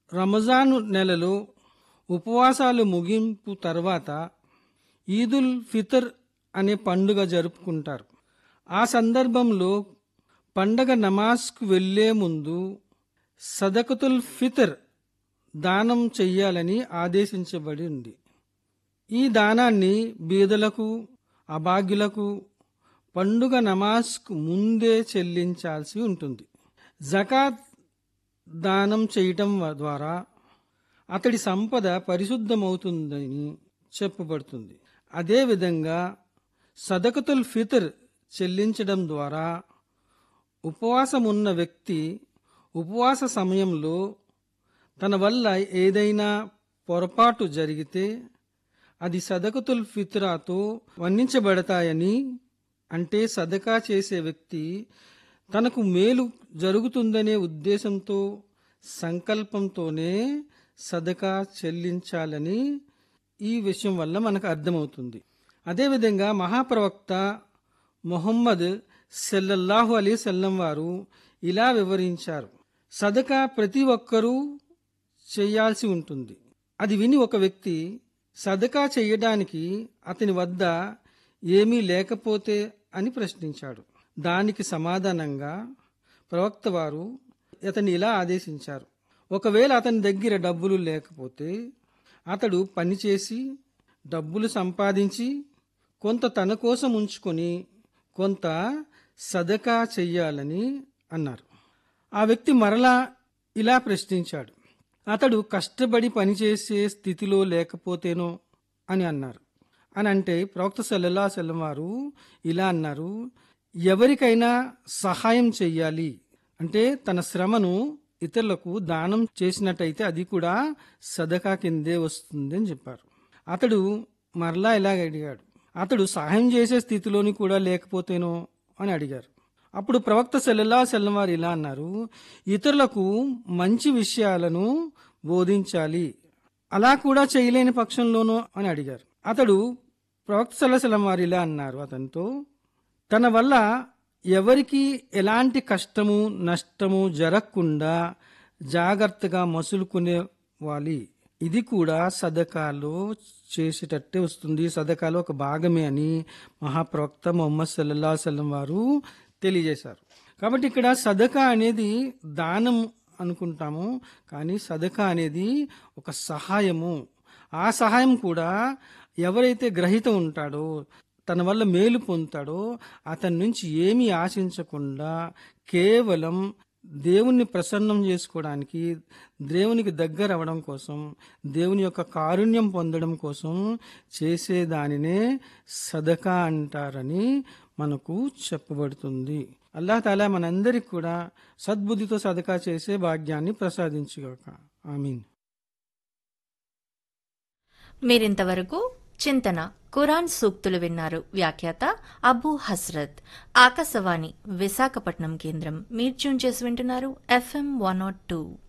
రమజాను నెలలో ఉపవాసాలు ముగింపు తర్వాత ఈదుల్ ఫితర్ అనే పండుగ జరుపుకుంటారు ఆ సందర్భంలో పండగ నమాజ్కు వెళ్లే ముందు సదకతుల్ ఫితర్ దానం చెయ్యాలని ఆదేశించబడి ఉంది ఈ దానాన్ని బీదలకు అభాగ్యులకు పండుగ నమాజ్కు ముందే చెల్లించాల్సి ఉంటుంది జకాత్ దానం చేయటం ద్వారా అతడి సంపద పరిశుద్ధమవుతుందని చెప్పబడుతుంది అదేవిధంగా సదకతుల్ ఫితర్ చెల్లించడం ద్వారా ఉపవాసం ఉన్న వ్యక్తి ఉపవాస సమయంలో తన వల్ల ఏదైనా పొరపాటు జరిగితే అది సదకతుల్ ఫిత్రాతో వర్ణించబడతాయని అంటే సదకా చేసే వ్యక్తి తనకు మేలు జరుగుతుందనే ఉద్దేశంతో సంకల్పంతోనే సదకా చెల్లించాలని ఈ విషయం వల్ల మనకు అర్థమవుతుంది అదేవిధంగా మహాప్రవక్త మొహమ్మద్ సెల్లల్లాహు అలీ సల్లం వారు ఇలా వివరించారు సదకా ప్రతి ఒక్కరూ చేయాల్సి ఉంటుంది అది విని ఒక వ్యక్తి సదకా చేయడానికి అతని వద్ద ఏమీ లేకపోతే అని ప్రశ్నించాడు దానికి సమాధానంగా ప్రవక్త వారు అతన్ని ఇలా ఆదేశించారు ఒకవేళ అతని దగ్గర డబ్బులు లేకపోతే అతడు పనిచేసి డబ్బులు సంపాదించి కొంత తన కోసం ఉంచుకొని కొంత సదకా చెయ్యాలని అన్నారు ఆ వ్యక్తి మరలా ఇలా ప్రశ్నించాడు అతడు కష్టపడి పనిచేసే స్థితిలో లేకపోతేనో అని అన్నారు అని అంటే ప్రవక్త సల్లల్లా సెల్లం వారు ఇలా అన్నారు ఎవరికైనా సహాయం చెయ్యాలి అంటే తన శ్రమను ఇతరులకు దానం చేసినట్టయితే అది కూడా సదకా కిందే వస్తుంది అని చెప్పారు అతడు మరలా ఇలాగ అడిగాడు అతడు సహాయం చేసే స్థితిలోని కూడా లేకపోతేనో అని అడిగారు అప్పుడు ప్రవక్త సెల్లల్లా సెల్లం వారు ఇలా అన్నారు ఇతరులకు మంచి విషయాలను బోధించాలి అలా కూడా చేయలేని పక్షంలోనో అని అడిగారు అతడు ప్రవక్త సల్లసలం వారు ఇలా అన్నారు అతనితో తన వల్ల ఎవరికి ఎలాంటి కష్టము నష్టము జరగకుండా జాగ్రత్తగా మసులుకునే వాలి ఇది కూడా సదకాలో చేసేటట్టే వస్తుంది సదకాలో ఒక భాగమే అని మహాప్రవక్త మొహమ్మద్ సల్లల్లా సల్లం వారు తెలియజేశారు కాబట్టి ఇక్కడ సదకా అనేది దానం అనుకుంటాము కానీ సదకా అనేది ఒక సహాయము ఆ సహాయం కూడా ఎవరైతే గ్రహీత ఉంటాడో తన వల్ల మేలు పొందుతాడో అతని నుంచి ఏమీ ఆశించకుండా కేవలం దేవుణ్ణి ప్రసన్నం చేసుకోవడానికి దేవునికి దగ్గర అవ్వడం కోసం దేవుని యొక్క కారుణ్యం పొందడం కోసం చేసే దానినే సదకా అంటారని మనకు చెప్పబడుతుంది అల్లాహ్ తాలా మనందరికి కూడా సద్బుద్ధితో సదకా చేసే భాగ్యాన్ని ప్రసాదించుగాక ఆమీన్ మీరింతవరకు చింతన ఖురాన్ సూక్తులు విన్నారు వ్యాఖ్యాత అబూ హస్రత్ ఆకాశవాణి విశాఖపట్నం కేంద్రం మీరు ట్యూన్ చేసి వింటున్నారు ఎఫ్ఎం వన్ నాట్ టూ